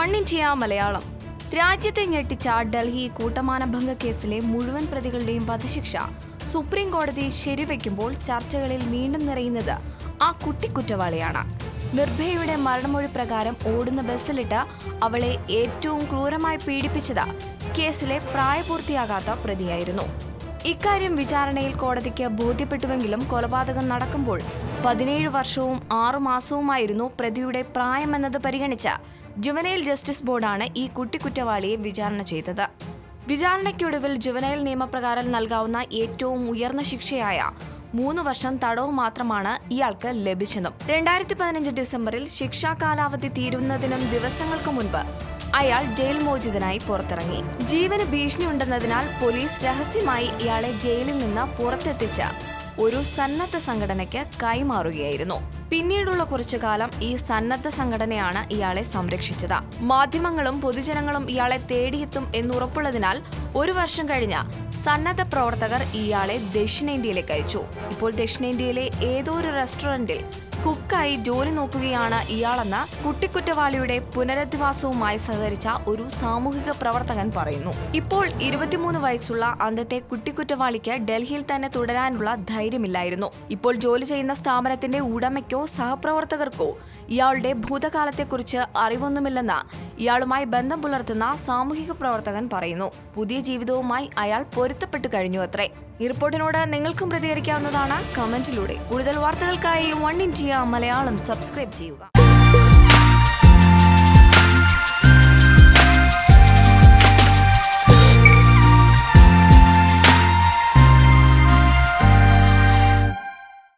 one India Malayalam രാജ്യത്തെ ഞെട്ടിച്ച ഡൽഹി കൂട്ടമാനഭംഗ കേസിലെ മുഴുവൻ പ്രതികളുടെയും വധശിക്ഷ സുപ്രീം കോടതി ശരിവെക്കുമ്പോൾ ചർച്ചകളിൽ വീണ്ടും നിറയുന്നത് ആ കുട്ടിക്കുറ്റവാളിയാണ് നിർഭയയുടെ മരണമൊഴി പ്രകാരം ഓടുന്ന ബസ്സിലിട്ട് അവളെ ഏറ്റവും ക്രൂരമായി പീഡിപ്പിച്ചത് കേസിലെ പ്രായപൂർത്തിയാകാത്ത പ്രതിയായിരുന്നു ഇക്കാര്യം വിചാരണയിൽ കോടതിക്ക് ബോധ്യപ്പെട്ടുവെങ്കിലും കൊലപാതകം നടക്കുമ്പോൾ പതിനേഴ് വർഷവും ആറു മാസവുമായിരുന്നു പ്രതിയുടെ പ്രായമെന്നത് പരിഗണിച്ച ജുവനൈൽ ജസ്റ്റിസ് ബോർഡാണ് ഈ കുട്ടിക്കുറ്റവാളിയെ വിചാരണ ചെയ്തത് വിചാരണയ്ക്കൊടുവിൽ ജുവനൈൽ നിയമപ്രകാരം നൽകാവുന്ന ഏറ്റവും ഉയർന്ന ശിക്ഷയായ മൂന്ന് വർഷം തടവ് മാത്രമാണ് ഇയാൾക്ക് ലഭിച്ചതും രണ്ടായിരത്തി പതിനഞ്ച് ഡിസംബറിൽ ശിക്ഷാ കാലാവധി തീരുന്നതിനും ദിവസങ്ങൾക്ക് മുൻപ് അയാൾ ജയിൽ മോചിതനായി പുറത്തിറങ്ങി ജീവന് ഭീഷണിയുണ്ടെന്നതിനാൽ പോലീസ് രഹസ്യമായി ഇയാളെ ജയിലിൽ നിന്ന് പുറത്തെത്തിച്ച് ഒരു സന്നദ്ധ സംഘടനയ്ക്ക് കൈമാറുകയായിരുന്നു പിന്നീടുള്ള കുറച്ചു കാലം ഈ സന്നദ്ധ സംഘടനയാണ് ഇയാളെ സംരക്ഷിച്ചത് മാധ്യമങ്ങളും പൊതുജനങ്ങളും ഇയാളെ തേടിയെത്തും എന്നുറപ്പുള്ളതിനാൽ ഒരു വർഷം കഴിഞ്ഞ സന്നദ്ധ പ്രവർത്തകർ ഇയാളെ ദക്ഷിണേന്ത്യയിലേക്ക് അയച്ചു ഇപ്പോൾ ദക്ഷിണേന്ത്യയിലെ ഏതോ ഒരു റെസ്റ്റോറന്റിൽ കുക്കായി ജോലി നോക്കുകയാണ് ഇയാളെന്ന് കുട്ടിക്കുറ്റവാളിയുടെ പുനരധിവാസവുമായി സഹകരിച്ച ഒരു സാമൂഹിക പ്രവർത്തകൻ പറയുന്നു ഇപ്പോൾ ഇരുപത്തിമൂന്ന് വയസ്സുള്ള അന്നത്തെ കുട്ടിക്കുറ്റവാളിക്ക് ഡൽഹിയിൽ തന്നെ തുടരാനുള്ള ധൈര്യമില്ലായിരുന്നു ഇപ്പോൾ ജോലി ചെയ്യുന്ന സ്ഥാപനത്തിന്റെ ഉടമയ്ക്കോ സഹപ്രവർത്തകർക്കോ ഇയാളുടെ ഭൂതകാലത്തെക്കുറിച്ച് അറിവൊന്നുമില്ലെന്ന് ഇയാളുമായി ബന്ധം പുലർത്തുന്ന സാമൂഹിക പ്രവർത്തകൻ പറയുന്നു പുതിയ ജീവിതവുമായി അയാൾ പൊരുത്തപ്പെട്ടു കഴിഞ്ഞു അത്രേ ഈ റിപ്പോർട്ടിനോട് നിങ്ങൾക്കും പ്രതികരിക്കാവുന്നതാണ് കമന്റിലൂടെ കൂടുതൽ വാർത്തകൾക്കായി വൺ ഇന്ത്യ മലയാളം സബ്സ്ക്രൈബ് ചെയ്യുക